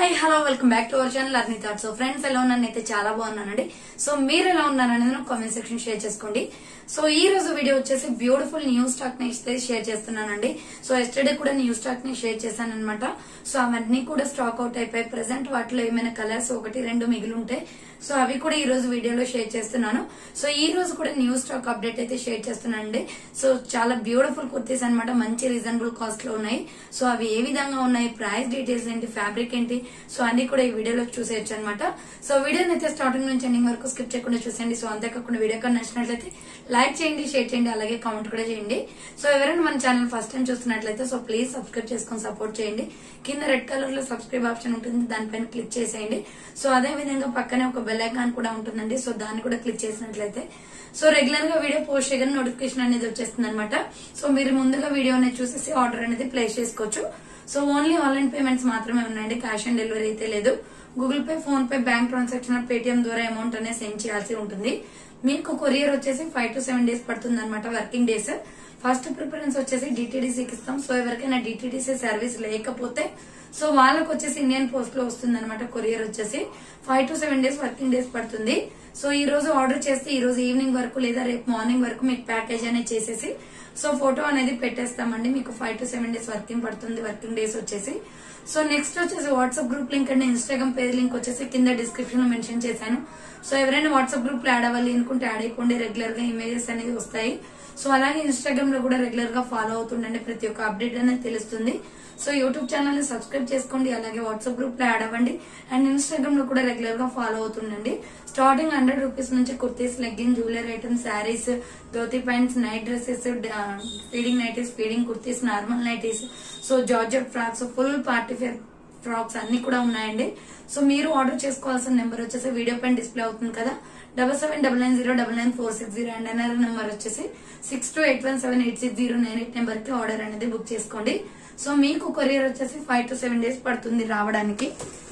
hi hello welcome back to our channel Arni thought so friends ఎలా ఉన్నాను అయితే చాలా బాగున్నానండి సో మీరు ఎలా ఉన్నారనేది నాకు కామెంట్ సెక్షన్ షేర్ చేసుకోండి సో ఈ రోజు వీడియో వచ్చేసి బ్యూటిఫుల్ న్యూ స్టాక్ ని అయితే షేర్ చేస్తున్నానండి సో ఎస్టర్డే కూడా న్యూ స్టాక్ ని షేర్ చేశాను అనమాట సో అవన్నీ కూడా స్టాక్ అవుట్ అయిపోయి ప్రెసెంట్ వాటిలో ఏమైనా కలర్స్ ఒకటి రెండు మిగిలి ఉంటాయి సో అవి కూడా ఈ రోజు వీడియోలో షేర్ చేస్తున్నాను సో ఈ రోజు కూడా న్యూ స్టాక్ అప్డేట్ అయితే షేర్ చేస్తున్నానండి సో చాలా బ్యూటిఫుల్ కుర్తీస్ అన్నమాట మంచి రీజనబుల్ కాస్ట్ లో ఉన్నాయి సో అవి ఏ విధంగా ఉన్నాయి ప్రైస్ డీటెయిల్స్ ఏంటి ఫ్యాబ్రిక్ ఏంటి సో అన్ని కూడా ఈ వీడియోలో చూసేయచ్చు అనమాట సో వీడియోని అయితే స్టార్టింగ్ నుంచి ఎండింగ్ వరకు స్కిప్ చేయకుండా చూసేయండి సో అంతేకాకుండా వీడియో కానీ నచ్చినట్లయితే లైక్ చేయండి షేర్ చేయండి అలాగే కామెంట్ కూడా చేయండి సో ఎవరైనా మన ఛానల్ ఫస్ట్ టైం చూస్తున్నట్లయితే సో ప్లీజ్ సబ్స్క్రైబ్ చేసుకొని సపోర్ట్ చేయండి కింద రెడ్ కలర్ లో సబ్స్క్రైబ్ ఆప్షన్ ఉంటుంది దానిపైన క్లిక్ చేసేయండి సో అదే విధంగా పక్కనే ఒక బెల్ ఐకాన్ కూడా ఉంటుందండి సో దాన్ని కూడా క్లిక్ చేసినట్లయితే సో రెగ్యులర్ గా వీడియో పోస్ట్ చేయగానే నోటిఫికేషన్ అనేది వచ్చేస్తుంది అనమాట సో మీరు ముందుగా వీడియో అనేది చూసేసి ఆర్డర్ అనేది ప్లేస్ చేసుకోవచ్చు సో ఓన్లీ ఆన్లైన్ పేమెంట్స్ మాత్రమే ఉన్నాయండి క్యాష్ ఆన్ డెలివరీ అయితే లేదు Google Pay PhonePe bank transaction Paytm ద్వారా అమౌంట్ అనేది సెండ్ చేయాల్సి ఉంటుంది మీకు కొరియర్ వచ్చేసి ఫైవ్ టు సెవెన్ డేస్ పడుతుంది అనమాట వర్కింగ్ డేస్ ఫస్ట్ ప్రిఫరెన్స్ వచ్చేసి డిటిడిసికి ఇస్తాం సో ఎవరికైనా డిటిడిసి సర్వీస్ లేకపోతే సో వాళ్ళకి వచ్చేసి ఇండియన్ పోస్ట్ లో వస్తుంది అనమాట కొరియర్ వచ్చేసి five to seven days working days పడుతుంది సో ఈ రోజు ఆర్డర్ చేస్తే ఈ రోజు ఈవినింగ్ వరకు లేదా రేపు మార్నింగ్ వరకు మీకు ప్యాకేజ్ అనేది చేసేసి సో ఫోటో అనేది పెట్టేస్తామండి మీకు five to seven days working పడుతుంది వర్కింగ్ డేస్ వచ్చేసి సో నెక్స్ట్ వచ్చేసి WhatsApp group link and Instagram page link వచ్చేసి కింద డిస్క్రిప్షన్ లో మెన్షన్ చేశాను సో ఎవరైనా వాట్సాప్ గ్రూప్ లో యాడ్ అవ్వాలి అనుకుంటే యాడ్ అయిపోండి రెగ్యులర్ గా ఇమేజెస్ అనేది వస్తాయి సో అలాగే ఇన్స్టాగ్రామ్ లో కూడా రెగ్యులర్ గా ఫాలో అవుతుండండి ప్రతి ఒక్క అప్డేట్ అనేది తెలుస్తుంది సో యూట్యూబ్ ఛానల్ ని సబ్స్క్రైబ్ చేసుకోండి అలాగే వాట్సాప్ గ్రూప్ లో యాడ్ అవ్వండి అండ్ ఇన్స్టాగ్రామ్ లో కూడా రెగ్యులర్ గా ఫాలో అవుతుండండి స్టార్టింగ్ హండ్రెడ్ రూపీస్ నుంచి kurtis legging jewellery items saris dhoti pants night dresses feeding nighties feeding kurtis normal nighties so georgette frocks full party wear frocks అన్ని కూడా ఉన్నాయండి సో మీరు ఆర్డర్ చేసుకోవాల్సిన నెంబర్ వచ్చేసి వీడియో పైన డిస్ప్లే అవుతుంది కదా double seven double nine zero double nine four six zero and ఎన్ఆర్ నెంబర్ వచ్చేసి six two eight one seven eight six zero nine eight number కి ఆర్డర్ అనేది బుక్ చేసుకోండి సో మీకు కొరియర్ వచ్చేసి ఫైవ్ టు సెవెన్ డేస్ పడుతుంది రావడానికి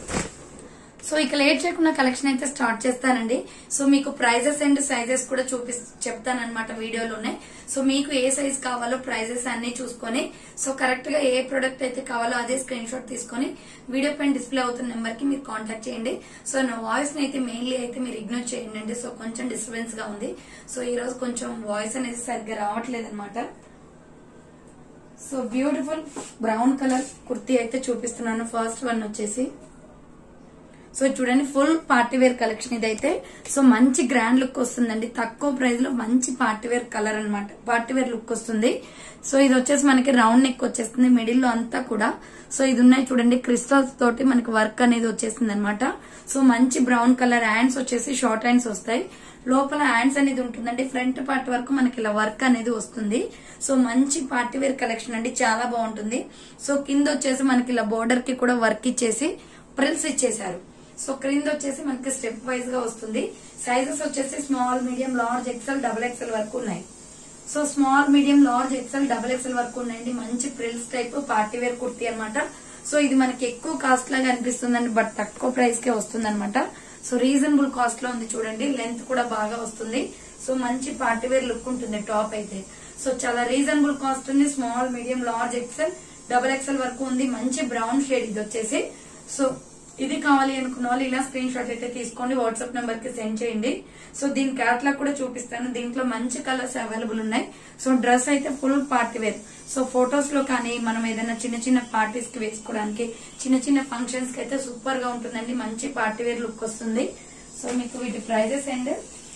so ఇక లేట్ చేయకుండా కలెక్షన్ అయితే స్టార్ట్ చేస్తానండి సో మీకు ప్రైజెస్ అండ్ సైజెస్ కూడా చూపి చెప్తానమాట వీడియోలోనే సో మీకు ఏ సైజ్ కావాలో ప్రైజెస్ అన్ని చూసుకొని సో కరెక్ట్ గా ఏ ప్రొడక్ట్ అయితే కావాలో అదే స్క్రీన్ షాట్ తీసుకొని వీడియో పైన డిస్ప్లే అవుతున్న నెంబర్ కి మీరు కాంటాక్ట్ చేయండి సో నా వాయిస్ అయితే మెయిన్లీ అయితే మీరు ఇగ్నోర్ చేయండి అండి సో కొంచెం డిస్టర్బెన్స్ గా ఉంది సో ఈ రోజు కొంచెం వాయిస్ అనేది సరిగ్గా రావట్లేదు అనమాట so beautiful brown colour kurti అయితే చూపిస్తున్నాను ఫస్ట్ వన్ వచ్చేసి సో చూడండి ఫుల్ పార్టీ వేర్ కలెక్షన్ ఇదైతే సో మంచి గ్రాండ్ లుక్ వస్తుందండి తక్కువ ప్రైస్ లో మంచి పార్టీ వేర్ కలర్ అనమాట పార్టీ వేర్ లుక్ వస్తుంది సో ఇది వచ్చేసి మనకి రౌండ్ నెక్ వచ్చేస్తుంది మిడిల్ లో అంతా కూడా సో ఇది ఉన్నాయి చూడండి క్రిస్టల్స్ తోటి మనకి వర్క్ అనేది వచ్చేసింది అనమాట సో మంచి బ్రౌన్ కలర్ హ్యాండ్స్ వచ్చేసి షార్ట్ హ్యాండ్స్ వస్తాయి లోపల హ్యాండ్స్ అనేది ఉంటుందండి ఫ్రంట్ పార్ట్ వరకు మనకి ఇలా వర్క్ అనేది వస్తుంది సో మంచి పార్టీ వేర్ కలెక్షన్ అండి చాలా బాగుంటుంది సో కింద వచ్చేసి మనకి ఇలా బోర్డర్ కి కూడా వర్క్ ఇచ్చేసి ప్రిల్స్ ఇచ్చేసారు సో క్రింద వచ్చేసి మనకి స్టెప్ వైజ్ గా వస్తుంది సైజెస్ వచ్చేసి small medium large XL double XL వరకు ఉన్నాయి so small medium large XL double XL వరకు ఉన్నాయండి మంచి frills type party wear kurti అనమాట సో ఇది మనకి ఎక్కువ కాస్ట్ లాగా అనిపిస్తుందండి బట్ తక్కువ ప్రైస్ కే వస్తుంది అనమాట సో రీజనబుల్ కాస్ట్ లో ఉంది చూడండి లెంత్ కూడా బాగా వస్తుంది సో మంచి పార్టీ వేర్ లుక్ ఉంటుంది టాప్ అయితే సో చాలా రీజనబుల్ కాస్ట్ ఉంది small medium large XL double XL వరకు ఉంది మంచి బ్రౌన్ షేడ్ ఇది వచ్చేసి సో ఇది కావాలి అనుకున్న వాళ్ళు ఇలా స్క్రీన్ షాట్ అయితే తీసుకోండి వాట్సాప్ నెంబర్ కి సెండ్ చేయండి సో దీని క్యాట్లాగ్ కూడా చూపిస్తాను దీంట్లో మంచి కలర్స్ అవైలబుల్ ఉన్నాయి సో డ్రెస్ అయితే full party wear so photos లో కానీ మనం ఏదైనా చిన్న చిన్న పార్టీస్ కి వేసుకోవడానికి చిన్న చిన్న ఫంక్షన్స్ కి అయితే సూపర్ గా ఉంటుందండి మంచి పార్టీ వేర్ లుక్ వస్తుంది సో మీకు వీటి ప్రైజెస్ అండ్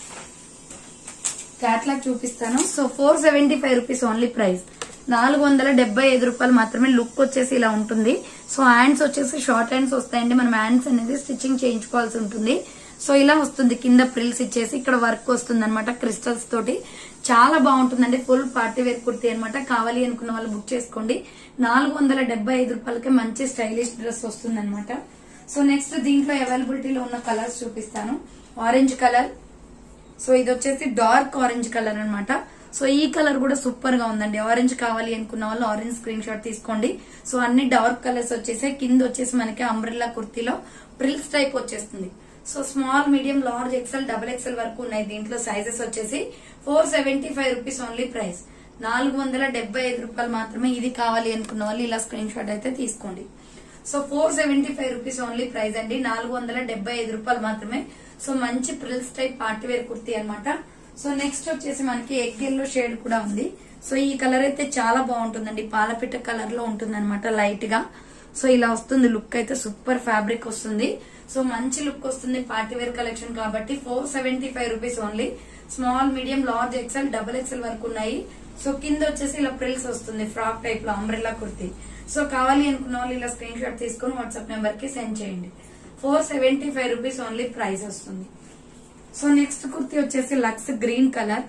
క్యాట్లాగ్ చూపిస్తాను so four seventy five rupees only price నాలుగు వందల డెబ్బై ఐదు రూపాయలు మాత్రమే లుక్ వచ్చేసి ఇలా ఉంటుంది సో హ్యాండ్స్ వచ్చేసి షార్ట్ హ్యాండ్స్ వస్తాయండి మనం హ్యాండ్స్ అనేది స్టిచ్చింగ్ చేయించుకోవాల్సి ఉంటుంది సో ఇలా వస్తుంది కింద ప్రిల్స్ ఇచ్చేసి ఇక్కడ వర్క్ వస్తుంది అనమాట క్రిస్టల్స్ తోటి చాలా బాగుంటుందండి ఫుల్ పార్టీ వేర్ కుర్తీ అనమాట కావాలి అనుకున్న వాళ్ళు బుక్ చేసుకోండి నాలుగు వందల డెబ్బై ఐదు రూపాయలకి మంచి స్టైలిష్ డ్రెస్ వస్తుంది అనమాట సో నెక్స్ట్ దీంట్లో అవైలబిలిటీలో ఉన్న కలర్స్ చూపిస్తాను ఆరెంజ్ కలర్ సో ఇది వచ్చేసి డార్క్ ఆరెంజ్ కలర్ అన్నమాట సో ఈ కలర్ కూడా సూపర్ గా ఉందండి ఆరెంజ్ కావాలి అనుకున్న వాళ్ళు ఆరెంజ్ స్క్రీన్ షాట్ తీసుకోండి సో అన్ని డార్క్ కలర్స్ వచ్చేసి కింద వచ్చేసి మనకి అంబ్రెల్లా కుర్తీలో ప్రిల్స్ టైప్ వచ్చేస్తుంది so small medium large XL double XL వరకు ఉన్నాయి దీంట్లో సైజెస్ వచ్చేసి four seventy five rupees only price నాలుగు వందల డెబ్బై ఐదు రూపాయలు మాత్రమే ఇది కావాలి అనుకున్న వాళ్ళు ఇలా స్క్రీన్ షాట్ అయితే తీసుకోండి so four seventy five rupees only price అండి నాలుగు వందల డెబ్బై ఐదు రూపాయలు మాత్రమే సో మంచి frills type party wear kurti అన్నమాట సో నెక్స్ట్ వచ్చేసి మనకి ఎగ్ ఎల్లో షేడ్ కూడా ఉంది సో ఈ కలర్ అయితే చాలా బాగుంటుందండి పాలపిట్ట కలర్ లో ఉంటుంది అనమాట లైట్ గా సో ఇలా వస్తుంది లుక్ అయితే సూపర్ ఫ్యాబ్రిక్ వస్తుంది సో మంచి లుక్ వస్తుంది పార్టీ వేర్ కలెక్షన్ కాబట్టి four seventy five rupees only small medium large XL double XL వరకు ఉన్నాయి సో కింద వచ్చేసి ఇలా ప్రిల్స్ వస్తుంది ఫ్రాక్ టైప్ లో అంబ్రెల్లా కుర్తీ సో కావాలి అనుకున్న వాళ్ళు ఇలా స్క్రీన్ షాట్ తీసుకుని వాట్సాప్ నెంబర్ కి సెండ్ చేయండి four seventy five rupees only price వస్తుంది సో నెక్స్ట్ కుర్తీ వచ్చేసి లక్స్ గ్రీన్ కలర్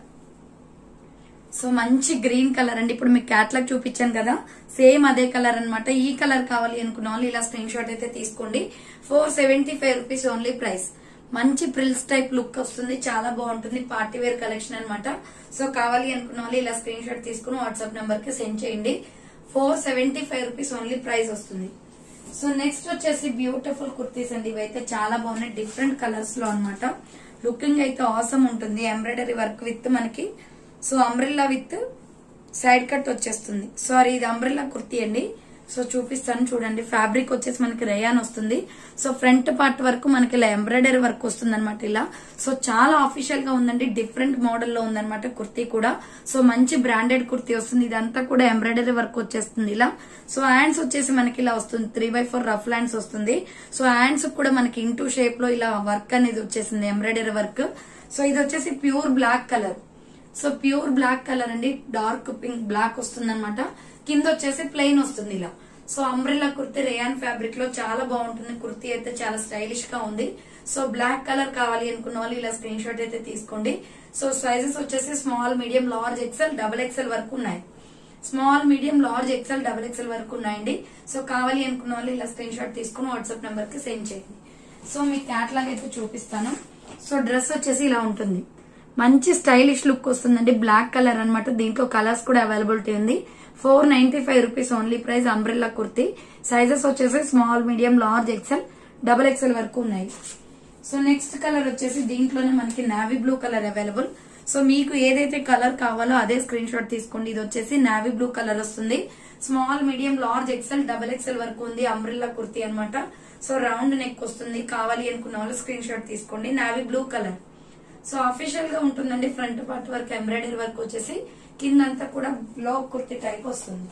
సో మంచి గ్రీన్ కలర్ అండి ఇప్పుడు మీకు క్యాట్లాగ్ చూపించాను కదా సేమ్ అదే కలర్ అన్నమాట ఈ కలర్ కావాలి అనుకున్న వాళ్ళు ఇలా స్క్రీన్ షాట్ అయితే తీసుకోండి four seventy five rupees only price మంచి ప్రిల్స్ టైప్ లుక్ వస్తుంది చాలా బాగుంటుంది పార్టీ వేర్ కలెక్షన్ అన్నమాట సో కావాలి అనుకున్న వాళ్ళు ఇలా స్క్రీన్ షాట్ తీసుకుని వాట్సాప్ నెంబర్ కి సెండ్ చేయండి four seventy five rupees only price వస్తుంది సో నెక్స్ట్ వచ్చేసి బ్యూటిఫుల్ కుర్తీస్ అండి ఇవైతే చాలా బాగున్నాయి డిఫరెంట్ కలర్స్ లో అన్నమాట లుకింగ్ అయితే ఆసమ్ ఉంటుంది ఎంబ్రాయిడరీ వర్క్ విత్ మనకి so umbrella with side cut వచ్చేస్తుంది సారీ ఇది అంబ్రెల్లా కుర్తీ అండి సో చూపిస్తాను చూడండి ఫ్యాబ్రిక్ వచ్చేసి మనకి రేయాన్ వస్తుంది సో ఫ్రంట్ పార్ట్ వరకు మనకి ఇలా ఎంబ్రాయిడరీ వర్క్ వస్తుంది అనమాట ఇలా సో చాలా ఆఫీషియల్ గా ఉందండి డిఫరెంట్ మోడల్ లో ఉందన్నమాట కుర్తీ కూడా సో మంచి బ్రాండెడ్ కుర్తీ వస్తుంది ఇదంతా కూడా ఎంబ్రాయిడరీ వర్క్ వచ్చేస్తుంది ఇలా సో హ్యాండ్స్ వచ్చేసి మనకి ఇలా వస్తుంది three by four rough hands వస్తుంది సో హ్యాండ్స్ కూడా మనకి ఇంటూ షేప్ లో ఇలా వర్క్ అనేది వచ్చేసింది ఎంబ్రాయిడరీ వర్క్ సో ఇది వచ్చేసి pure black colour so pure black colour అండి డార్క్ పింక్ బ్లాక్ వస్తుంది అనమాట కింద వచ్చేసి ప్లెయిన్ వస్తుంది ఇలా so umbrella kurti rayon fabric లో చాలా బాగుంటుంది కుర్తీ అయితే చాలా స్టైలిష్ గా ఉంది సో బ్లాక్ కలర్ కావాలి అనుకున్న వాళ్ళు ఇలా స్క్రీన్ షాట్ అయితే తీసుకోండి సో సైజెస్ వచ్చేసి small medium large XL double XL వరకు ఉన్నాయి small medium large XL double XL వరకు ఉన్నాయండి సో కావాలి అనుకున్న వాళ్ళు ఇలా స్క్రీన్ షాట్ తీసుకుని వాట్సాప్ నెంబర్ కి సెండ్ చేయండి సో మీకు క్యాట్లాగ్ అయితే చూపిస్తాను సో డ్రెస్ వచ్చేసి ఇలా ఉంటుంది మంచి స్టైలిష్ లుక్ వస్తుందండి బ్లాక్ కలర్ అన్నమాట దీంట్లో కలర్స్ కూడా అవైలబిలిటీ ఉంది four ninety five rupees only price umbrella kurti sizes వచ్చేసి small medium large XL double XL వరకు ఉన్నాయి సో నెక్స్ట్ కలర్ వచ్చేసి దీంట్లోనే మనకి navy blue colour available so మీకు ఏదైతే కలర్ కావాలో అదే స్క్రీన్ షాట్ తీసుకోండి ఇది వచ్చేసి నావీ బ్లూ కలర్ వస్తుంది small medium large XL double XL వరకు ఉంది అంబ్రెల్లా కుర్తీ అన్నమాట సో రౌండ్ నెక్ వస్తుంది కావాలి అనుకున్న వాళ్ళు స్క్రీన్ షాట్ తీసుకోండి navy blue colour so official గా ఉంటుందండి front part work embroidery work వచ్చేసి కిందంతా కూడా బ్లో కుర్తి టైప్ వస్తుంది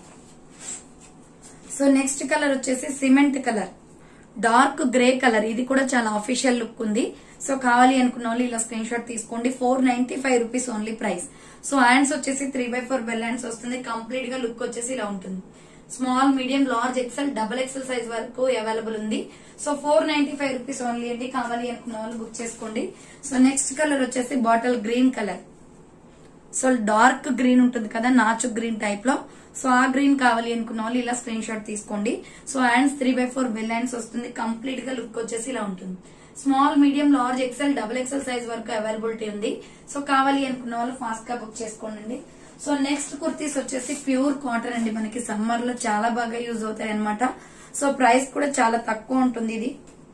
సో నెక్స్ట్ కలర్ వచ్చేసి cement colour dark grey colour ఇది కూడా చాలా అఫీషియల్ లుక్ ఉంది సో కావాలి అనుకున్న వాళ్ళు ఇలా స్క్రీన్ షాట్ తీసుకోండి four ninety five rupees only price so hands వచ్చేసి three by four bell hands వస్తుంది కంప్లీట్ గా లుక్ వచ్చేసి ఇలా ఉంటుంది small medium large XL double XL size వరకు అవైలబుల్ ఉంది so four ninety five rupees only అండి కావాలి అనుకున్న వాళ్ళు బుక్ చేసుకోండి సో నెక్స్ట్ కలర్ వచ్చేసి bottle green colour so dark green ఉంటుంది కదా నాచు గ్రీన్ టైప్ లో సో ఆ గ్రీన్ కావాలి అనుకున్న వాళ్ళు ఇలా స్క్రీన్ షాట్ తీసుకోండి so hands three by four bell hands వస్తుంది కంప్లీట్ గా లుక్ వచ్చేసి ఇలా ఉంటుంది small medium large XL double XL size వరకు అవైలబిలిటీ ఉంది సో కావాలి అనుకున్న వాళ్ళు ఫాస్ట్ గా బుక్ చేసుకోండి సో నెక్స్ట్ కుర్తీస్ వచ్చేసి ప్యూర్ కాటన్ అండి మనకి సమ్మర్ లో చాలా బాగా యూజ్ అవుతాయి అనమాట సో ప్రైస్ కూడా చాలా తక్కువ ఉంటుంది ఇది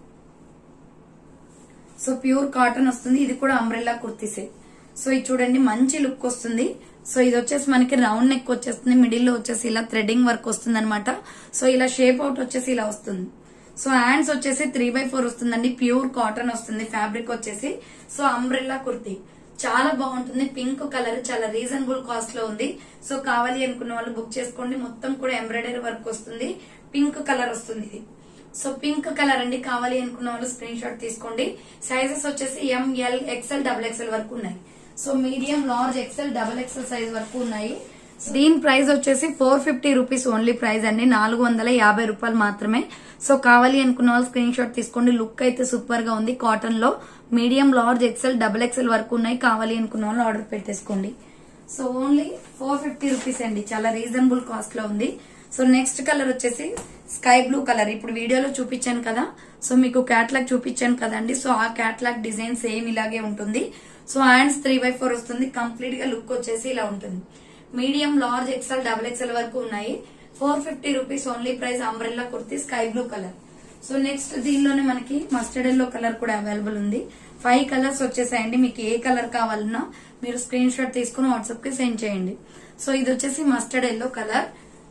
సో ప్యూర్ కాటన్ వస్తుంది ఇది కూడా అంబ్రెల్లా కుర్తీసే సో ఇది చూడండి మంచి లుక్ వస్తుంది సో ఇది వచ్చేసి మనకి రౌండ్ నెక్ వచ్చేస్తుంది మిడిల్ లో వచ్చేసి ఇలా థ్రెడింగ్ వర్క్ వస్తుంది అనమాట సో ఇలా షేప్ అవుట్ వచ్చేసి ఇలా వస్తుంది సో హ్యాండ్స్ వచ్చేసి త్రీ బై ఫోర్ వస్తుందండి ప్యూర్ కాటన్ వస్తుంది ఫ్యాబ్రిక్ వచ్చేసి సో అంబ్రెల్లా కుర్తీ చాలా బాగుంటుంది పింక్ కలర్ చాలా రీజనబుల్ కాస్ట్ లో ఉంది సో కావాలి అనుకున్న వాళ్ళు బుక్ చేసుకోండి మొత్తం కూడా ఎంబ్రాయిడరీ వర్క్ వస్తుంది పింక్ కలర్ వస్తుంది ఇది సో పింక్ కలర్ అండి కావాలి అనుకున్న వాళ్ళు స్క్రీన్ షాట్ తీసుకోండి సైజెస్ వచ్చేసి ఎంఎల్ ఎక్స్ఎల్ డబుల్ ఎక్స్ఎల్ వరకు ఉన్నాయి so medium large XL double XL size వరకు ఉన్నాయి దీని ప్రైస్ వచ్చేసి four fifty rupees only price అండి నాలుగు వందల యాభై రూపాయలు మాత్రమే సో కావాలి అనుకున్న వాళ్ళు స్క్రీన్ షాట్ తీసుకోండి లుక్ అయితే సూపర్ గా ఉంది కాటన్ లో medium large XL double XL వరకు ఉన్నాయి కావాలి అనుకున్న వాళ్ళు ఆర్డర్ పెట్టేసుకోండి so only four fifty rupees అండి చాలా రీజనబుల్ కాస్ట్ లో ఉంది సో నెక్స్ట్ కలర్ వచ్చేసి స్కై బ్లూ కలర్ ఇప్పుడు వీడియోలో చూపించాను కదా సో మీకు క్యాట్లాగ్ చూపించాను కదండి సో ఆ క్యాట్లాగ్ డిజైన్ సేమ్ ఇలాగే ఉంటుంది so hands three by four వస్తుంది కంప్లీట్ గా లుక్ వచ్చేసి ఇలా ఉంటుంది medium large XL double XL వరకు ఉన్నాయి four fifty rupees only price umbrella kurti sky blue colour so next దీనిలోనే మనకి మస్టర్డ్ ఎల్లో కలర్ కూడా అవైలబుల్ ఉంది ఫైవ్ కలర్స్ వచ్చేసాయండి మీకు ఏ కలర్ కావాలన్నా మీరు స్క్రీన్ షాట్ తీసుకుని వాట్సాప్ కి సెండ్ చేయండి సో ఇది వచ్చేసి mustard yellow colour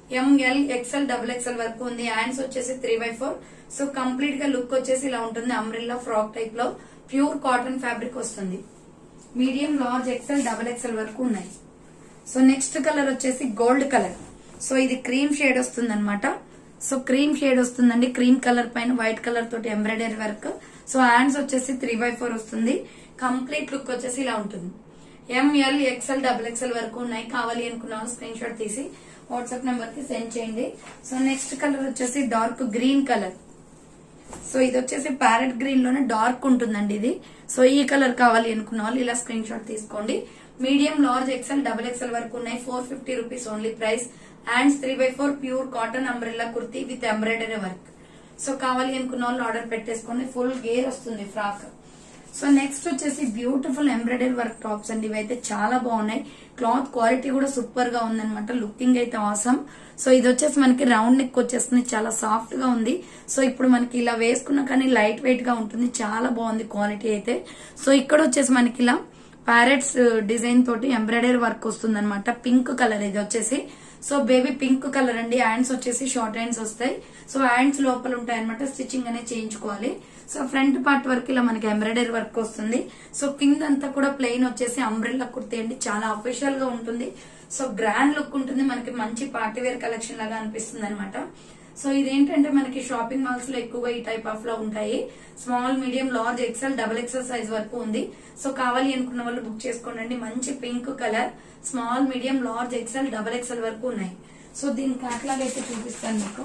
M L XL double XL వరకు ఉంది హ్యాండ్స్ వచ్చేసి three by four so complete గా లుక్ వచ్చేసి ఇలా ఉంటుంది అంబ్రిల్లా ఫ్రాక్ టైప్ లో ప్యూర్ కాటన్ ఫ్యాబ్రిక్ వస్తుంది medium large XL double XL వరకు ఉన్నాయి సో నెక్స్ట్ కలర్ వచ్చేసి గోల్డ్ కలర్ సో ఇది క్రీమ్ షేడ్ వస్తుంది అనమాట సో క్రీమ్ షేడ్ వస్తుందండి క్రీమ్ కలర్ పైన వైట్ కలర్ తోటి ఎంబ్రాయిడరీ వర్క్ సో హ్యాండ్స్ వచ్చేసి త్రీ బై ఫోర్ వస్తుంది కంప్లీట్ లుక్ వచ్చేసి ఇలా ఉంటుంది ఎంఎల్ ఎక్స్ఎల్ డబుల్ ఎక్స్ఎల్ వరకు ఉన్నాయి కావాలి అనుకున్న స్క్రీన్ షాట్ తీసి వాట్సాప్ నెంబర్ కి సెండ్ చేయండి సో నెక్స్ట్ కలర్ వచ్చేసి డార్క్ గ్రీన్ కలర్ సో ఇది వచ్చేసి ప్యారెట్ గ్రీన్ లోనే డార్క్ ఉంటుందండి ఇది సో ఈ కలర్ కావాలి అనుకున్న వాళ్ళు ఇలా స్క్రీన్ షాట్ తీసుకోండి medium large XL double XL వరకు ఉన్నాయి four fifty rupees only price hands three by four pure cotton umbrella kurti with embroidery work so కావాలి అనుకున్న వాళ్ళు ఆర్డర్ పెట్టేసుకోండి ఫుల్ గేర్ వస్తుంది ఫ్రాక్ సో నెక్స్ట్ వచ్చేసి బ్యూటిఫుల్ ఎంబ్రాయిడరీ వర్క్ టాప్స్ అండి ఇవైతే చాలా బాగున్నాయి క్లాత్ క్వాలిటీ కూడా సూపర్ గా ఉందన్నమాట లుకింగ్ అయితే ఆసమ్ సో ఇది వచ్చేసి మనకి రౌండ్ నెక్ వచ్చేస్తుంది చాలా సాఫ్ట్ గా ఉంది సో ఇప్పుడు మనకి ఇలా వేసుకున్నా కానీ లైట్ వెయిట్ గా ఉంటుంది చాలా బాగుంది క్వాలిటీ అయితే సో ఇక్కడ వచ్చేసి మనకి ఇలా ప్యారెట్స్ డిజైన్ తోటి ఎంబ్రాయిడరీ వర్క్ వస్తుంది అనమాట పింక్ కలర్ ఇది వచ్చేసి సో బేబీ పింక్ కలర్ అండి హ్యాండ్స్ వచ్చేసి షార్ట్ హ్యాండ్స్ వస్తాయి సో హ్యాండ్స్ లోపల ఉంటాయి అనమాట స్టిచ్చింగ్ అనేది చేయించుకోవాలి సో ఫ్రంట్ పార్ట్ వరకు ఇలా మనకి ఎంబ్రాయిడరీ వర్క్ వస్తుంది సో కింద అంతా కూడా ప్లెయిన్ వచ్చేసి అంబ్రెల్లా కుర్తీ అండి చాలా అఫీషియల్ గా ఉంటుంది సో గ్రాండ్ లుక్ ఉంటుంది మనకి మంచి పార్టీ వేర్ కలెక్షన్ లాగా అనిపిస్తుంది అనమాట సో ఇదేంటంటే మనకి షాపింగ్ మాల్స్ లో ఎక్కువగా ఈ టైప్ ఆఫ్ లో ఉంటాయి small medium large XL double XL size వరకు ఉంది సో కావాలి అనుకున్న వాళ్ళు బుక్ చేసుకోండి మంచి pink colour small medium large XL double XL వరకు ఉన్నాయి సో దీని క్యాట్లాగ్ అయితే చూపిస్తాను మీకు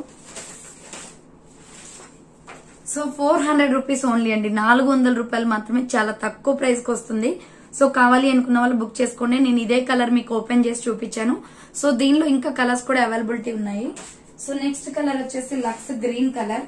so four hundred rupees only అండి నాలుగు వందల రూపాయలు మాత్రమే చాలా తక్కువ ప్రైస్ కి వస్తుంది సో కావాలి అనుకున్న వాళ్ళు బుక్ చేసుకోండి నేను ఇదే కలర్ మీకు ఓపెన్ చేసి చూపించాను సో దీనిలో ఇంకా కలర్స్ కూడా అవైలబిలిటీ ఉన్నాయి సో నెక్స్ట్ కలర్ వచ్చేసి Lux green colour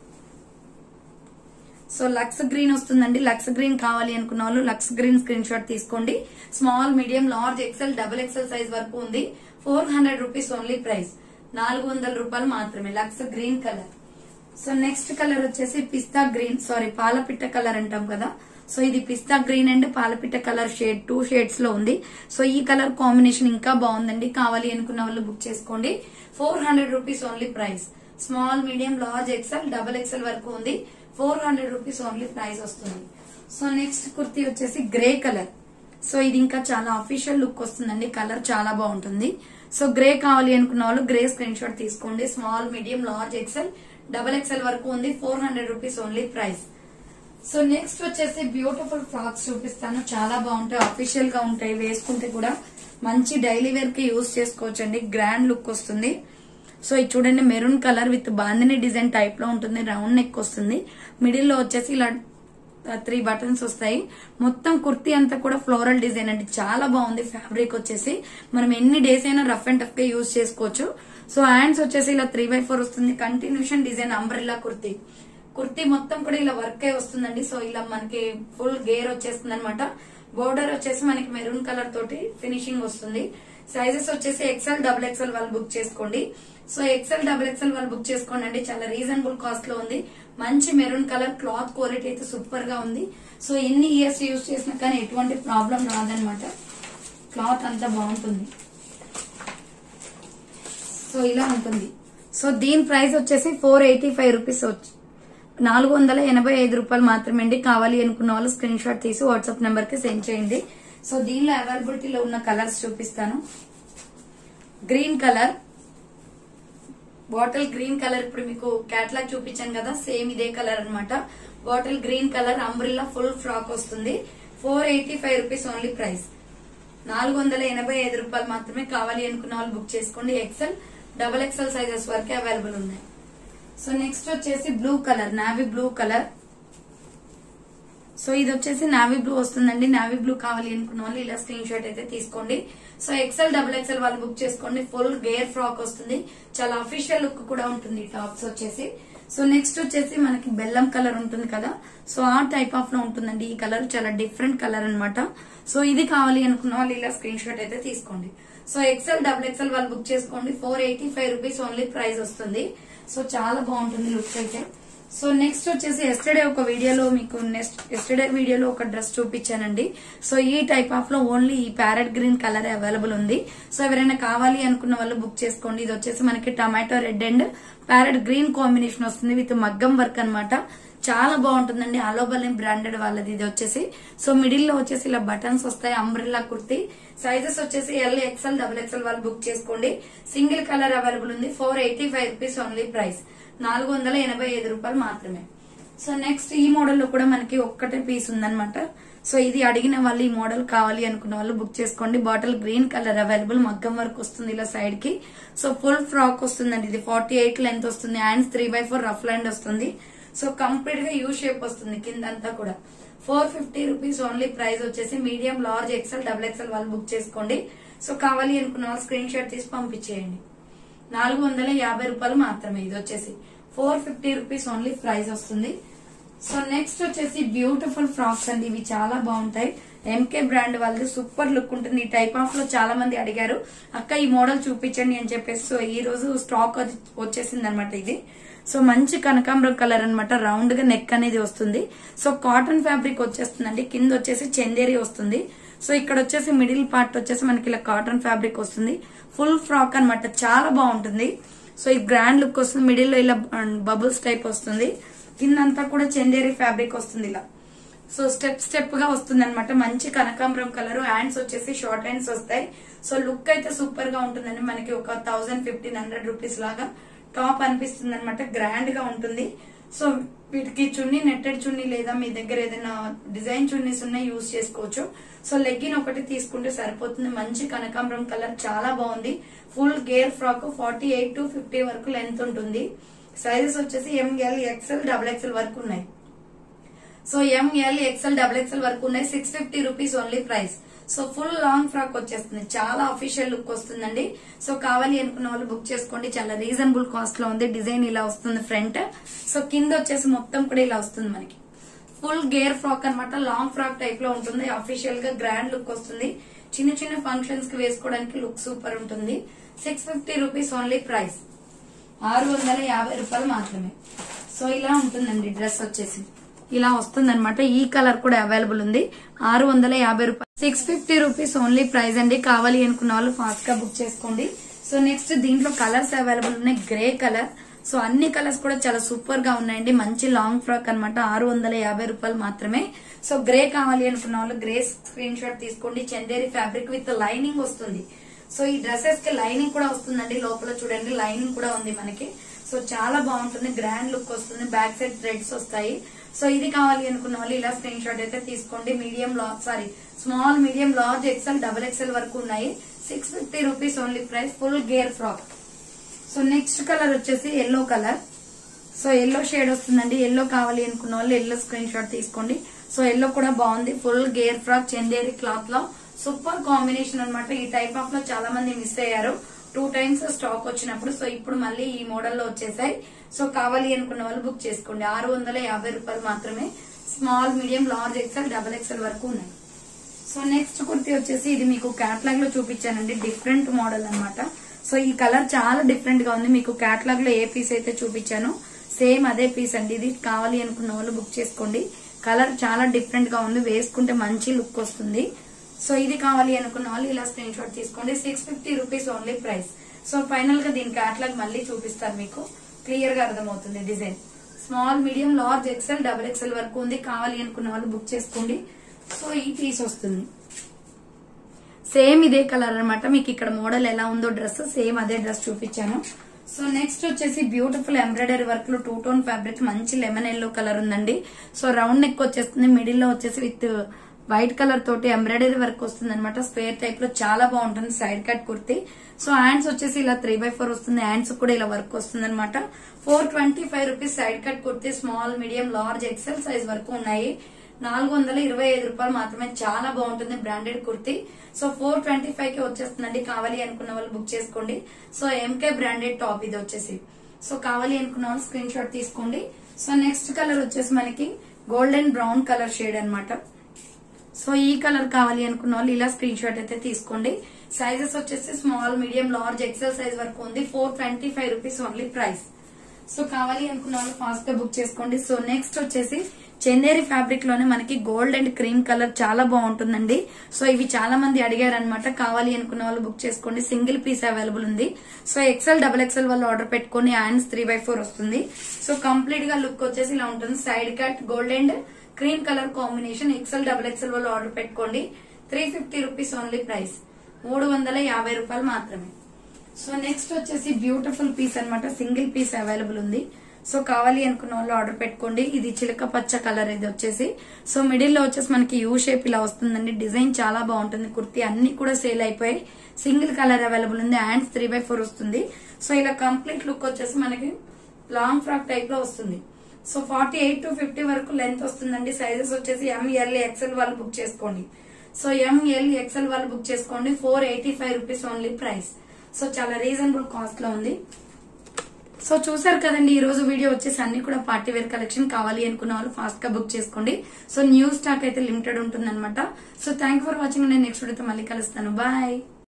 so lux green వస్తుందండి లక్స్ గ్రీన్ కావాలి అనుకున్న వాళ్ళు లక్స్ గ్రీన్ స్క్రీన్ షాట్ తీసుకోండి small medium large XL double XL size వరకు ఉంది four hundred rupees only price నాలుగు వందల రూపాయలు మాత్రమే lux green colour so next colour వచ్చేసి పిస్తా గ్రీన్ సారీ పాలపిట్ట కలర్ అంటాం కదా సో ఇది పిస్తా గ్రీన్ అండ్ పాలపిట్ట కలర్ షేడ్ టూ షేడ్స్ లో ఉంది సో ఈ కలర్ కాంబినేషన్ ఇంకా బాగుందండి కావాలి అనుకున్న వాళ్ళు బుక్ చేసుకోండి four hundred rupees only price small medium large XL double XL వరకు ఉంది four hundred rupees only price వస్తుంది సో నెక్స్ట్ కుర్తీ వచ్చేసి గ్రే కలర్ సో ఇది ఇంకా చాలా అఫీషియల్ లుక్ వస్తుందండి కలర్ చాలా బాగుంటుంది సో గ్రే కావాలి అనుకున్న వాళ్ళు గ్రే స్క్రీన్ షాట్ తీసుకోండి small medium large XL double XL వరకు ఉంది four hundred rupees only price so next వచ్చేసి బ్యూటిఫుల్ ఫ్రాక్స్ చూపిస్తాను చాలా బాగుంటాయి అఫీషియల్ గా ఉంటాయి వేసుకుంటే కూడా మంచి డైలీ వేర్ కి యూజ్ చేసుకోవచ్చు అండి గ్రాండ్ లుక్ వస్తుంది సో ఇది చూడండి maroon colour with bandhani design type లో ఉంటుంది రౌండ్ నెక్ వస్తుంది మిడిల్ లో వచ్చేసి ఇలా త్రీ బటన్స్ వస్తాయి మొత్తం కుర్తీ అంతా కూడా ఫ్లోరల్ డిజైన్ అండి చాలా బాగుంది ఫ్యాబ్రిక్ వచ్చేసి మనం ఎన్ని డేస్ అయినా రఫ్ అండ్ టఫ్ గా యూజ్ చేసుకోవచ్చు సో హ్యాండ్స్ వచ్చేసి ఇలా త్రీ బై ఫోర్ వస్తుంది continuation design umbrella kurti kurti మొత్తం కూడా ఇలా వర్క్ అయి వస్తుందండి సో ఇలా మనకి ఫుల్ గేర్ వచ్చేస్తుంది అనమాట బోర్డర్ వచ్చేసి మనకి మెరూన్ కలర్ తోటి ఫినిషింగ్ వస్తుంది సైజెస్ వచ్చేసి ఎక్సెల్ డబుల్ ఎక్సెల్ వాళ్ళు బుక్ చేసుకోండి సో ఎక్సెల్ డబుల్ ఎక్సెల్ వాళ్ళు బుక్ చేసుకోండి అండి చాలా రీజనబుల్ కాస్ట్ లో ఉంది మంచి మెరూన్ కలర్ క్లాత్ క్వాలిటీ అయితే సూపర్ గా ఉంది సో ఎన్ని ఇయర్స్ యూజ్ చేసినా కానీ ఎటువంటి ప్రాబ్లం రాదనమాట క్లాత్ అంతా బాగుంటుంది సో ఇలా ఉంటుంది సో దీని ప్రైస్ వచ్చేసి ఫోర్ ఎయిటీ ఫైవ్ రూపీస్ వచ్చి నాలుగు వందల ఎనభై ఐదు రూపాయలు మాత్రమే అండి కావాలి అనుకున్న వాళ్ళు స్క్రీన్ షాట్ తీసి వాట్సాప్ నెంబర్ కి సెండ్ చేయండి సో దీనిలో అవైలబిలిటీలో ఉన్న కలర్స్ చూపిస్తాను green colour bottle green colour ఇప్పుడు మీకు క్యాట్లాగ్ చూపించాను కదా సేమ్ ఇదే కలర్ అన్నమాట bottle green colour umbrella full frock వస్తుంది four eighty five rupees only price నాలుగు వందల ఎనభై ఐదు రూపాయలు మాత్రమే కావాలి అనుకున్న వాళ్ళు బుక్ చేసుకోండి ఎక్సెల్ డబల్ ఎక్సెల్ సైజెస్ వరకే అవైలబుల్ ఉన్నాయి సో నెక్స్ట్ వచ్చేసి blue colour navy blue colour so ఇది వచ్చేసి నావీ బ్లూ వస్తుందండి నావీ బ్లూ కావాలి అనుకున్న వాళ్ళు ఇలా స్క్రీన్ షాట్ అయితే తీసుకోండి సో ఎక్సెల్ డబుల్ ఎక్సెల్ వాళ్ళు బుక్ చేసుకోండి ఫుల్ గేర్ ఫ్రాక్ వస్తుంది చాలా అఫీషియల్ లుక్ కూడా ఉంటుంది టాప్స్ వచ్చేసి సో నెక్స్ట్ వచ్చేసి మనకి బెల్లం కలర్ ఉంటుంది కదా సో ఆ టైప్ ఆఫ్ లో ఉంటుందండి ఈ కలర్ చాలా డిఫరెంట్ కలర్ అన్నమాట సో ఇది కావాలి అనుకున్న వాళ్ళు ఇలా స్క్రీన్ షాట్ అయితే తీసుకోండి సో ఎక్సెల్ డబుల్ ఎక్సెల్ వాళ్ళు బుక్ చేసుకోండి four eighty five rupees only price వస్తుంది సో చాలా బాగుంటుంది లుక్ అయితే సో నెక్స్ట్ వచ్చేసి ఎస్టర్డే ఒక వీడియోలో మీకు నెక్స్ట్ ఎస్టర్డే వీడియోలో ఒక డ్రెస్ చూపించానండి సో ఈ టైప్ ఆఫ్ లో ఓన్లీ ఈ ప్యారెట్ గ్రీన్ కలర్ అవైలబుల్ ఉంది సో ఎవరైనా కావాలి అనుకున్న వాళ్ళు బుక్ చేసుకోండి ఇది వచ్చేసి మనకి tomato red and parrot green combination వస్తుంది విత్ మగ్గం వర్క్ అన్నమాట చాలా బాగుంటుందండి అలోబలిన్ బ్రాండెడ్ వాళ్ళది ఇది వచ్చేసి సో మిడిల్ లో వచ్చేసి ఇలా బటన్స్ వస్తాయి అంబ్రిల్లా కుర్తి సైజెస్ వచ్చేసి ఎల్ ఎక్స్ఎల్ డబుల్ ఎక్స్ఎల్ వాళ్ళు బుక్ చేసుకోండి సింగిల్ కలర్ అవైలబుల్ ఉంది four eighty five rupees only price నాలుగు వందల ఎనభై ఐదు రూపాయలు మాత్రమే సో నెక్స్ట్ ఈ మోడల్ లో కూడా మనకి ఒక్కటే పీస్ ఉందన్నమాట సో ఇది అడిగిన వాళ్ళు ఈ మోడల్ కావాలి అనుకున్న వాళ్ళు బుక్ చేసుకోండి బాటిల్ గ్రీన్ కలర్ అవైలబుల్ మగ్గం వర్క్ వస్తుంది ఇలా సైడ్ కి సో ఫుల్ ఫ్రాక్ వస్తుందండి ఇది ఫార్టీ ఎయిట్ లెంత్ వస్తుంది హ్యాండ్స్ త్రీ బై ఫోర్ రఫ్ ల్యాండ్ వస్తుంది సో కంప్లీట్ గా యూ షేప్ వస్తుంది కిందంతా కూడా four fifty rupees only price వచ్చేసి medium large XL double XL వాళ్ళు బుక్ చేసుకోండి సో కావాలి అనుకున్న వాళ్ళు స్క్రీన్ షాట్ తీసి పంపించేయండి నాలుగు వందల యాభై రూపాయలు మాత్రమే ఇది వచ్చేసి four fifty rupees only price వస్తుంది సో నెక్స్ట్ వచ్చేసి బ్యూటిఫుల్ ఫ్రాక్స్ అండి ఇవి చాలా బాగుంటాయి ఎంకే బ్రాండ్ వాళ్ళది సూపర్ లుక్ ఉంటుంది ఈ టైప్ ఆఫ్ లో చాలా మంది అడిగారు అక్క ఈ మోడల్ చూపించండి అని చెప్పేసి సో ఈ రోజు స్టాక్ వచ్చేసింది అనమాట ఇది సో మంచి కనకాంబరం కలర్ అన్నమాట రౌండ్ గా నెక్ అనేది వస్తుంది సో కాటన్ ఫ్యాబ్రిక్ వచ్చేస్తుందండి కింద వచ్చేసి చందేరి వస్తుంది సో ఇక్కడ వచ్చేసి మిడిల్ పార్ట్ వచ్చేసి మనకి ఇలా కాటన్ ఫ్యాబ్రిక్ వస్తుంది ఫుల్ ఫ్రాక్ అన్నమాట చాలా బాగుంటుంది సో ఈ గ్రాండ్ లుక్ వస్తుంది మిడిల్ లో ఇలా బబుల్స్ టైప్ వస్తుంది కిందంతా కూడా చందేరి ఫ్యాబ్రిక్ వస్తుంది ఇలా సో స్టెప్ స్టెప్ గా వస్తుంది అనమాట మంచి కనకాంబరం కలర్ హ్యాండ్స్ వచ్చేసి షార్ట్ హ్యాండ్స్ వస్తాయి సో లుక్ అయితే సూపర్ గా ఉంటుందండి మనకి ఒక థౌసండ్ ఫిఫ్టీన్ హండ్రెడ్ రూపీస్ లాగా టాప్ అనిపిస్తుంది అనమాట గ్రాండ్ గా ఉంటుంది సో వీటికి చున్నీ నెట్టెడ్ చున్నీ లేదా మీ దగ్గర ఏదైనా డిజైన్ చున్నీస్ ఉన్నాయి యూజ్ చేసుకోవచ్చు సో లెగ్గిన్ ఒకటి తీసుకుంటే సరిపోతుంది మంచి కనకాంబరం కలర్ చాలా బాగుంది ఫుల్ గేర్ frock forty eight to fifty వరకు లెంత్ ఉంటుంది సైజెస్ వచ్చేసి ఎంఎల్ ఎక్స్ఎల్ డబుల్ ఎక్స్ఎల్ వరకు ఉన్నాయి so M L XL double XL వరకు ఉన్నాయి six fifty rupees only price so full long frock వచ్చేస్తుంది చాలా అఫీషియల్ లుక్ వస్తుందండి సో కావాలి అనుకున్న వాళ్ళు బుక్ చేసుకోండి చాలా రీజనబుల్ కాస్ట్ లో ఉంది డిజైన్ ఇలా వస్తుంది ఫ్రంట్ సో కింద వచ్చేసి మొత్తం కూడా ఇలా వస్తుంది మనకి ఫుల్ గేర్ ఫ్రాక్ అన్నమాట లాంగ్ ఫ్రాక్ టైప్ లో ఉంటుంది అఫీషియల్ గా గ్రాండ్ లుక్ వస్తుంది చిన్న చిన్న ఫంక్షన్స్ కి వేసుకోవడానికి లుక్ సూపర్ ఉంటుంది six fifty rupees only price ఆరు వందల యాభై రూపాయలు మాత్రమే సో ఇలా ఉంటుందండి డ్రెస్ వచ్చేసి ఇలా వస్తుంది అనమాట ఈ కలర్ కూడా అవైలబుల్ ఉంది ఆరు వందల యాభై రూపాయలు six fifty rupees only price అండి కావాలి అనుకున్న వాళ్ళు ఫాస్ట్ గా బుక్ చేసుకోండి సో నెక్స్ట్ దీంట్లో కలర్స్ అవైలబుల్ ఉన్నాయి గ్రే కలర్ సో అన్ని కలర్స్ కూడా చాలా సూపర్ గా ఉన్నాయండి మంచి లాంగ్ ఫ్రాక్ అనమాట ఆరు వందల యాభై రూపాయలు మాత్రమే సో గ్రే కావాలి అనుకున్న వాళ్ళు గ్రే స్క్రీన్ షాట్ తీసుకోండి చందేరి ఫ్యాబ్రిక్ విత్ లైనింగ్ వస్తుంది సో ఈ డ్రెస్సెస్ కి లైనింగ్ కూడా వస్తుందండి లోపల చూడండి లైనింగ్ కూడా ఉంది మనకి సో చాలా బాగుంటుంది గ్రాండ్ లుక్ వస్తుంది బ్యాక్ సైడ్ థ్రెడ్స్ వస్తాయి సో ఇది కావాలి అనుకున్న వాళ్ళు ఇలా స్క్రీన్ షాట్ అయితే తీసుకోండి medium large sorry small medium large XL double XL వరకు ఉన్నాయి six fifty rupees only price full గేర్ ఫ్రాక్ సో నెక్స్ట్ కలర్ వచ్చేసి yellow colour so yellow shade వస్తుందండి ఎల్లో కావాలి అనుకున్న వాళ్ళు ఎల్లో స్క్రీన్ షాట్ తీసుకోండి సో ఎల్లో కూడా బాగుంది ఫుల్ గేర్ ఫ్రాక్ చందేరి క్లాత్ లో సూపర్ కాంబినేషన్ అన్నమాట ఈ టైప్ ఆఫ్ లో చాలా మంది మిస్ అయ్యారు టూ టైమ్స్ స్టాక్ వచ్చినప్పుడు సో ఇప్పుడు మళ్ళీ ఈ మోడల్ లో వచ్చేసాయి సో కావాలి అనుకున్న వాళ్ళు బుక్ చేసుకోండి ఆరు వందల యాభై రూపాయలు మాత్రమే small medium large XL double XL వరకు ఉన్నాయి సో నెక్స్ట్ కుర్తి వచ్చేసి ఇది మీకు క్యాట్లాగ్ లో చూపించానండి డిఫరెంట్ మోడల్ అన్నమాట సో ఈ కలర్ చాలా డిఫరెంట్ గా ఉంది మీకు క్యాట్లాగ్ లో ఏ పీస్ అయితే చూపించానో సేమ్ అదే పీస్ అండి ఇది కావాలి అనుకున్న వాళ్ళు బుక్ చేసుకోండి కలర్ చాలా డిఫరెంట్ గా ఉంది వేసుకుంటే మంచి లుక్ వస్తుంది సో ఇది కావాలి అనుకున్న వాళ్ళు ఇలా స్క్రీన్ షాట్ తీసుకోండి six fifty rupees only price so final గా దీని క్యాట్లాగ్ మళ్ళీ చూపిస్తారు మీకు క్లియర్ గా అర్థమవుతుంది design small medium large XL double XL వరకు ఉంది కావాలి అనుకున్న వాళ్ళు బుక్ చేసుకోండి సో ఈ పీస్ వస్తుంది సేమ్ ఇదే కలర్ అన్నమాట మీకు ఇక్కడ మోడల్ ఎలా ఉందో డ్రెస్ సేమ్ అదే డ్రెస్ చూపించాను సో నెక్స్ట్ వచ్చేసి బ్యూటిఫుల్ ఎంబ్రాయిడరీ వర్క్ లో టూ టోన్ ఫ్యాబ్రిక్ మంచి లెమన్ ఎల్లో కలర్ ఉందండి సో రౌండ్ నెక్ వచ్చేస్తుంది మిడిల్ లో వచ్చేసి విత్ వైట్ కలర్ తోటి ఎంబ్రాయిడరీ వర్క్ వస్తుంది అనమాట స్క్వేర్ టైప్ లో చాలా బాగుంటుంది side cut kurti so hands వచ్చేసి ఇలా త్రీ బై ఫోర్ వస్తుంది హ్యాండ్స్ కూడా ఇలా వర్క్ వస్తుంది అనమాట four twenty five rupees side cut kurti small medium large XL size వరకు ఉన్నాయి నాలుగు వందల ఇరవై ఐదు రూపాయలు మాత్రమే చాలా బాగుంటుంది branded kurti so four twenty five కి వచ్చేస్తుందండి కావాలి అనుకున్న వాళ్ళు బుక్ చేసుకోండి సో ఎంకే బ్రాండెడ్ టాప్ ఇది వచ్చేసి సో కావాలి అనుకున్న వాళ్ళు స్క్రీన్ షాట్ తీసుకోండి సో నెక్స్ట్ కలర్ వచ్చేసి మనకి గోల్డెన్ బ్రౌన్ కలర్ షేడ్ అన్నమాట సో ఈ కలర్ కావాలి అనుకున్న వాళ్ళు ఇలా స్క్రీన్ షాట్ అయితే తీసుకోండి సైజెస్ వచ్చేసి small medium large XL size వరకు ఉంది four twenty five rupees only price so కావాలి అనుకున్న వాళ్ళు ఫాస్ట్ గా బుక్ చేసుకోండి సో నెక్స్ట్ వచ్చేసి చందేరి ఫ్యాబ్రిక్ లోనే మనకి గోల్డ్ అండ్ క్రీమ్ కలర్ చాలా బాగుంటుందండి సో ఇవి చాలా మంది అడిగారు అనమాట కావాలి అనుకున్న వాళ్ళు బుక్ చేసుకోండి సింగిల్ పీస్ అవైలబుల్ ఉంది సో ఎక్సెల్ డబల్ ఎక్సెల్ వాళ్ళు ఆర్డర్ పెట్టుకోండి హ్యాండ్స్ త్రీ బై ఫోర్ వస్తుంది సో కంప్లీట్ గా లుక్ వచ్చేసి ఇలా ఉంటుంది side cut gold and cream colour combination XL double XL వాళ్ళు ఆర్డర్ పెట్టుకోండి three fifty rupees only price మూడు వందల యాభై రూపాయలు మాత్రమే సో నెక్స్ట్ వచ్చేసి బ్యూటిఫుల్ పీస్ అన్నమాట సింగిల్ పీస్ అవైలబుల్ ఉంది సో కావాలి అనుకున్న వాళ్ళు ఆర్డర్ పెట్టుకోండి ఇది చిలక పచ్చ కలర్ ఇది వచ్చేసి సో మిడిల్ లో వచ్చేసి మనకి యూ షేప్ ఇలా వస్తుందండి డిజైన్ చాలా బాగుంటుంది కుర్తీ అన్ని కూడా సేల్ అయిపోయాయి సింగిల్ కలర్ అవైలబుల్ ఉంది హ్యాండ్స్ త్రీ బై ఫోర్ వస్తుంది సో ఇలా కంప్లీట్ లుక్ వచ్చేసి మనకి లాంగ్ ఫ్రాక్ టైప్ లో వస్తుంది so forty eight to fifty వరకు లెంత్ వస్తుందండి సైజెస్ వచ్చేసి ఎంఎల్ ఎక్సెల్ వాళ్ళు బుక్ చేసుకోండి సో ఎంఎల్ ఎక్సెల్ వాళ్ళు బుక్ చేసుకోండి four eighty five rupees only price so చాలా రీజనబుల్ కాస్ట్ లో ఉంది సో చూసారు కదండి ఈ రోజు వీడియో వచ్చేసి అన్ని కూడా పార్టీ వేర్ కలెక్షన్ కావాలి అనుకున్న వాళ్ళు ఫాస్ట్ గా బుక్ చేసుకోండి సో న్యూ స్టాక్ అయితే లిమిటెడ్ ఉంటుంది సో థ్యాంక్ ఫర్ వాచింగ్ నేను నెక్స్ట్ వీడియోతో మళ్ళీ కలుస్తాను బాయ్